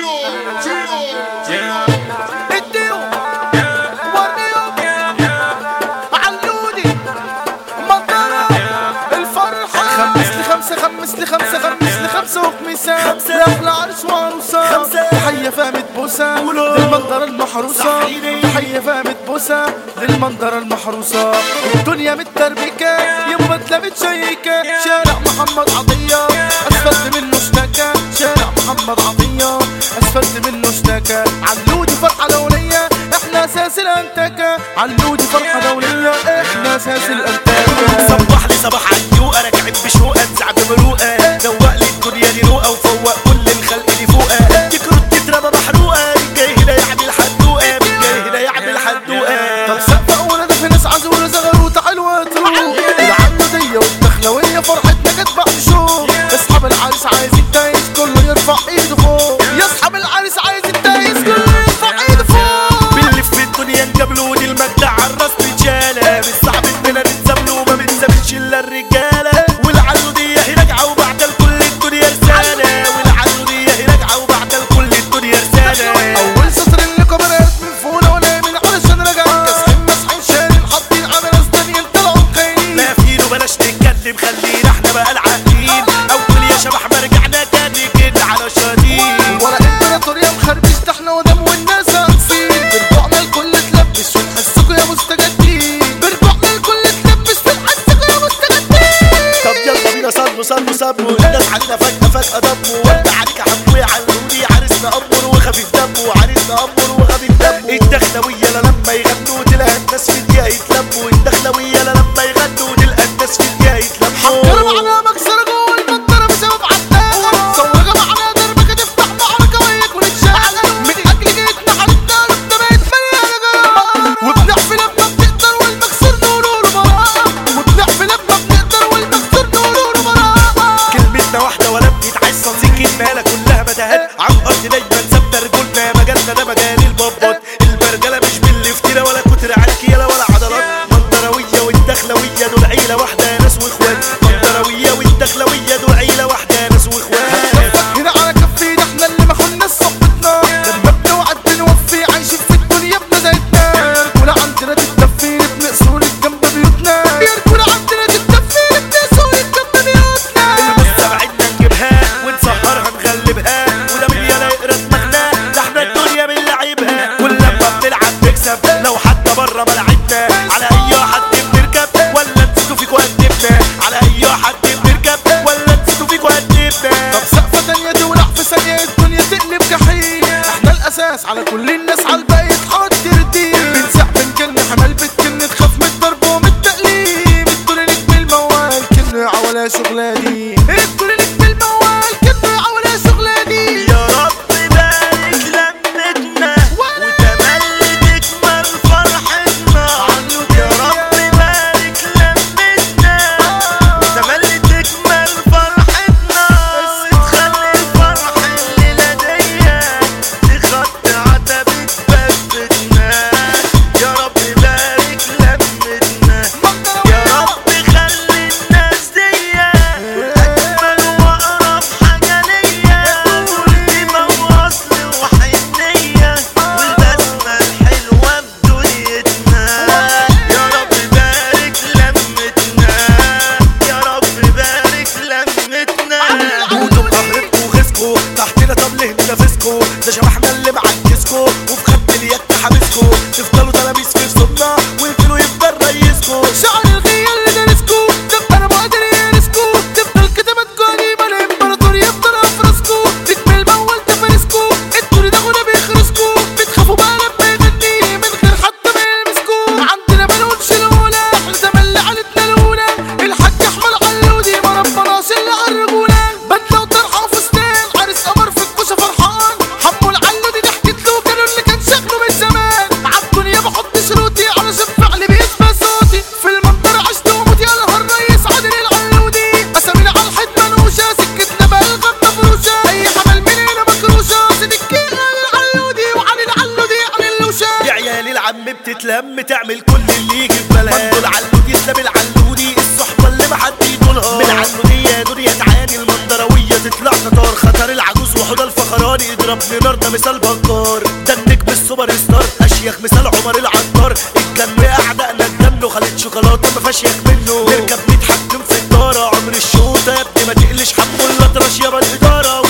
اديهم وريهم علوني مطرة الفرحة خمس لي خمسة خمس لي خمسة خمس لي خمسة وخميسة لأحلى عرس وعروسة تحية فامت بوسة للمنظرة المحروسة تحية فامت بوسة للمنظرة المحروسة الدنيا متدربكة يما اتلمت شيكة شارع محمد عطية أسفلت منه اشتكى شارع محمد عطية أسفلت منه اشتكى علودي فرحة دولية احنا أساس الأنتكة علودي فرحة دولية احنا أساس الأنتكة صبح لي صباح عيوقة راكعين بشوقة انزع بمروقة دوق لي الدنيا دي روقة وفوق كل الخلق اللي فوقها تكرر تترمى محروقة من جاي هنا يعمل حدوقة من جاي هنا يعمل حدوقة طب سقف ولد في ناس عزولة زغروطة حلوة تروح العمودية والدخلوية فرحتنا جت بعد شهور اصحاب العريس عايز التايس كله يرفع ايده فوق يا اصحاب العريس عايز التايس كله يرفع ايده فوق بنلف في الدنيا نجابلوا دي المجدع عالراس رجالة مش صعب اننا نتزاملوا وما بنسابلش الا الرجالة والعلودية هي راجعة وبعد الكل الدنيا رسالة والعلودية هي راجعة وبعد الكل الدنيا رسالة اول سطر اللي كبرت من فونا ولا من علشان رجع كاسحين مسحين شايلين حاطين على ناس تانيين طلعوا مخيلين لا فين وبلاش نتكلم خلينا احنا بقى العاقلين اول يا شبح ما رجعنا تاني كده على شديد ولا امبراطورية مخربش ده احنا ودم والناس هنصيب برجوعنا الكل تلبس ونحسكوا يا مستجدين برجوعنا الكل تلبس ونحسكوا يا مستجدين طب يلا بينا صلوا صلوا صبوا الناس علينا فجأة فجأة ضموا وانت عليك حموي علوني عرسنا أمر وخفيف دمه عرسنا أمر وخفيف دمه الدخلوية لا لما يغنوا تلاقي الناس في الدقيقة يتلموا الدخلوية لا لما يغنوا تلقى الناس في الدقيقة حضر يتلموا معنا مكسرة جوه المنطرة بسبب عداها صورة معنا دربكة تفتح معركة وياك ونتشعل من أجل جيتنا حالتنا ربنا بقت مليانة جراءة وبنحفي لما بنقدر والمكسور نقوله له براءة وبنحفي لما بنقدر والمكسور نقوله له براءة كلمتنا واحدة ولا بنتعصى سكتنا كلها متاهات عن أرض دايما ثابتة رجولنا مجالنا ده مجال البابات البرجلة مش بالافتراء ولا كتر عركيلة ولا عضلات منطروية والدخلوية دول عيلة واحدة ناس واخوات منطروية والدخلوية دول عيلة واحدة ناس واخوات هنا على كفينا احنا اللي ما كنا صحبتنا لما بنوعد بنوفي عايشين في الدنيا بمزاجنا يا رجولة عندنا تتدفين بنقصر جنب بيوتنا يا رجولة عندنا تتدفين بنقصر جنب بيوتنا بس بعدنا نجيبها ونسهرها نغلبها وده مين يلا يقرا دماغنا ده احنا الدنيا بنلعبها كل لما بنلعب نكسب لو حتى بره ملعبنا على اي حد بنركب ولا نسيتوا فيكوا قدمنا على اي حد بنركب ولا نسيتوا فيكوا قدمنا طب سقفة تانية تولع في ثانية الدنيا تقلب جحيم احنا الأساس على كل الناس على الباقي تحط ترديم بنسح بنكن حمال بتكن تخاف من الضرب ومن التقليم الدنيا نجم الموال كن عولا شغلاني الدنيا نجم الموال كن عولا شغلاني يا رب بارك لمتنا وتملي تكمل فرحتنا يا رب بارك لمتنا وتملي تكمل فرحتنا وتخلي الفرح الليلة دي تخطي عتبة بفتنا يا رب بارك لمتنا يا رب خلي الناس دي أجمل وأقرب حاجة ليا والقيمة وأصل وحنية والبسمة الحلوة بدنيتنا يا رب بارك لمتنا يا رب بارك لمتنا انتوا بقهرتكوا وغيظكوا تحتنا طب ليه ننافسكوا ده شبحنا اللي معكسكوا وفي خد اليد حابسكوا تفضلوا تلاميذ في صدنا ويقفلوا يفضل ريسكوا شعر الغية اللي دارسكو تبقى انا بقدر يرسكو تفضل كده متكوني ما الامبراطور يفضل افرسكو تكمل موال تفارسكو انتوا ده غنى بيخرسكو بتخافوا بقى لما يغني من غير حتى ما يلمسكو عندنا بنقولش الاولى احنا تملي عيلتنا الاولى الحاج احمد علودي ما ربناش الا قربونا بدله وطرحه وفستان عرس قمر في الكوشه فرحان حمو العلودي ضحكت له كانوا اللي كان شكله من زمان عالدنيا بحط شروطي علشان فعلي بيسمع صوتي في المنطقة عشت وموت يا نهار ريس عادل العلودي اسامينا على الحيط منوشة سكتنا بلغم مفروشة اي حمل مننا مكروشة سنكينا العلودي وعلي العلودي عن اللوشة يا عيال العم بتتلم تعمل كل اللي يجي في بالها منذ العلود يسلم العلودي الصحبة اللي محد يطولها من العلودية دنيا تعاني المنظروية تطلع تطار خطر العجوز وحوض الفخراني اسمراني اضربني نار ده مثال بكار ده النجم السوبر ستار اشيخ مثال عمر العطار الجن اعدائنا الجن خليط شوكولاته ما فيهاش ياك منه نركب نتحكم في الدارة عمر الشوطة يا ابني ما تقلش حمو الاطرش يابا الادارة